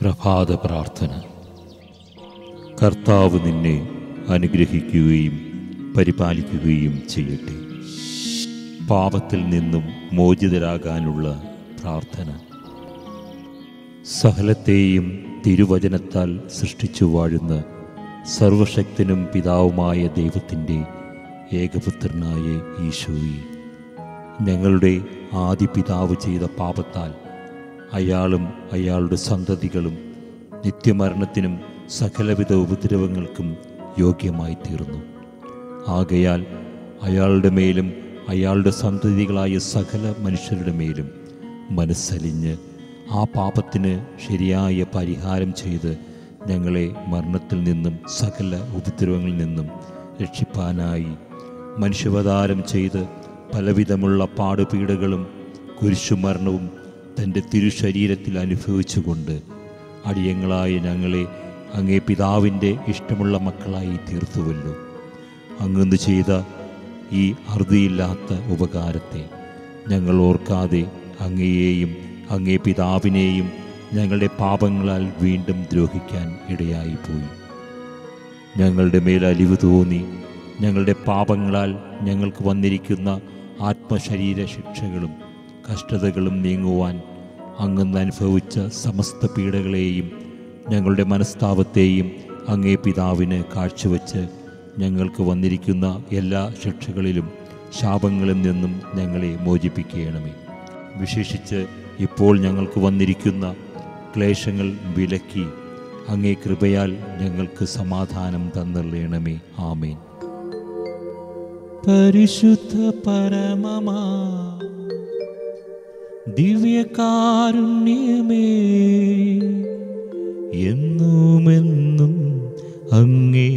പ്രഭാത പ്രാർത്ഥന കർത്താവ് നിന്നെ അനുഗ്രഹിക്കുകയും പരിപാലിക്കുകയും ചെയ്യട്ടെ പാപത്തിൽ നിന്നും മോചിതരാകാനുള്ള പ്രാർത്ഥന സകലത്തെയും തിരുവചനത്താൽ സൃഷ്ടിച്ചു വാഴുന്ന സർവശക്തനും പിതാവുമായ ദൈവത്തിൻ്റെ ഏകപുത്രനായ ഈശോയെ ഞങ്ങളുടെ ആദ്യ പിതാവ് ചെയ്ത പാപത്താൽ അയാളും അയാളുടെ സന്തതികളും നിത്യമരണത്തിനും സകലവിധ ഉപദ്രവങ്ങൾക്കും യോഗ്യമായി തീർന്നു ആകയാൽ അയാളുടെ മേലും അയാളുടെ സന്തതികളായ സകല മനുഷ്യരുടെ മേലും മനസ്സലിഞ്ഞ് ആ പാപത്തിന് ശരിയായ പരിഹാരം ചെയ്ത് ഞങ്ങളെ മരണത്തിൽ നിന്നും സകല ഉപദ്രവങ്ങളിൽ നിന്നും രക്ഷിപ്പാനായി മനുഷ്യാവതാരം ചെയ്ത് പലവിധമുള്ള പാടുപീടുകളും കുരിശുമരണവും തൻ്റെ തിരുശരീരത്തിൽ അനുഭവിച്ചുകൊണ്ട് അടിയങ്ങളായ ഞങ്ങളെ അങ്ങേ പിതാവിൻ്റെ ഇഷ്ടമുള്ള മക്കളായി തീർത്തുവല്ലോ അങ്ങന്ന് ചെയ്ത ഈ അറുതിയില്ലാത്ത ഉപകാരത്തെ ഞങ്ങൾ ഓർക്കാതെ അങ്ങയെയും അങ്ങേ പിതാവിനെയും ഞങ്ങളുടെ പാപങ്ങളാൽ വീണ്ടും ദ്രോഹിക്കാൻ ഇടയായിപ്പോയി ഞങ്ങളുടെ മേൽ അലിവ് തോന്നി ഞങ്ങളുടെ പാപങ്ങളാൽ ഞങ്ങൾക്ക് വന്നിരിക്കുന്ന ആത്മശരീര ശിക്ഷകളും കഷ്ടതകളും നീങ്ങുവാൻ അങ്ങന്ന് അനുഭവിച്ച സമസ്ത പീഡകളെയും ഞങ്ങളുടെ മനസ്താപത്തെയും അങ്ങേ പിതാവിന് കാഴ്ചവെച്ച് ഞങ്ങൾക്ക് വന്നിരിക്കുന്ന എല്ലാ ശിക്ഷകളിലും ശാപങ്ങളിൽ നിന്നും ഞങ്ങളെ മോചിപ്പിക്കണമേ വിശേഷിച്ച് ഇപ്പോൾ ഞങ്ങൾക്ക് വന്നിരിക്കുന്ന ക്ലേശങ്ങൾ വിലക്കി അങ്ങേ കൃപയാൽ ഞങ്ങൾക്ക് സമാധാനം തന്നള്ളണമേ ആമേൻ പരിശുദ്ധ പരമമാ ദിവ്യകാരുണ്യമേ എന്നുമെന്നും അങ്ങേ